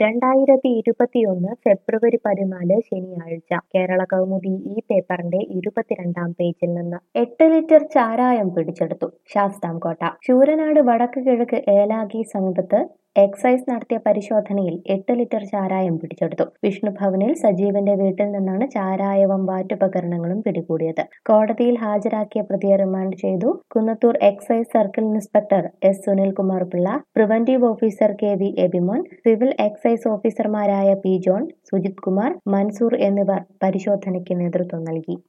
രണ്ടായിരത്തി ഇരുപത്തിയൊന്ന് ഫെബ്രുവരി പതിനാല് ശനിയാഴ്ച കേരള കൗമുദി ഈ പേപ്പറിന്റെ ഇരുപത്തിരണ്ടാം പേജിൽ നിന്ന് എട്ട് ലിറ്റർ ചാരായം പിടിച്ചെടുത്തു ശാസ്താംകോട്ട ശൂരനാട് വടക്ക് കിഴക്ക് ഏലാഗി സംഘത്ത് എക്സൈസ് നടത്തിയ പരിശോധനയിൽ എട്ട് ലിറ്റർ ചാരായം പിടിച്ചെടുത്തു വിഷ്ണുഭവനിൽ സജീവന്റെ വീട്ടിൽ നിന്നാണ് ചാരായവും വാറ്റുപകരണങ്ങളും പിടികൂടിയത് കോടതിയിൽ ഹാജരാക്കിയ പ്രതിയെ റിമാൻഡ് ചെയ്തു Kunnathur excise circle inspector S Sunilkumar Pillai preventive officer K V Ebimon civil excise ഓഫീസർമാരായ പി ജോൺ സുജിത് കുമാർ മൻസൂർ എന്നിവർ പരിശോധനയ്ക്ക് നേതൃത്വം നൽകി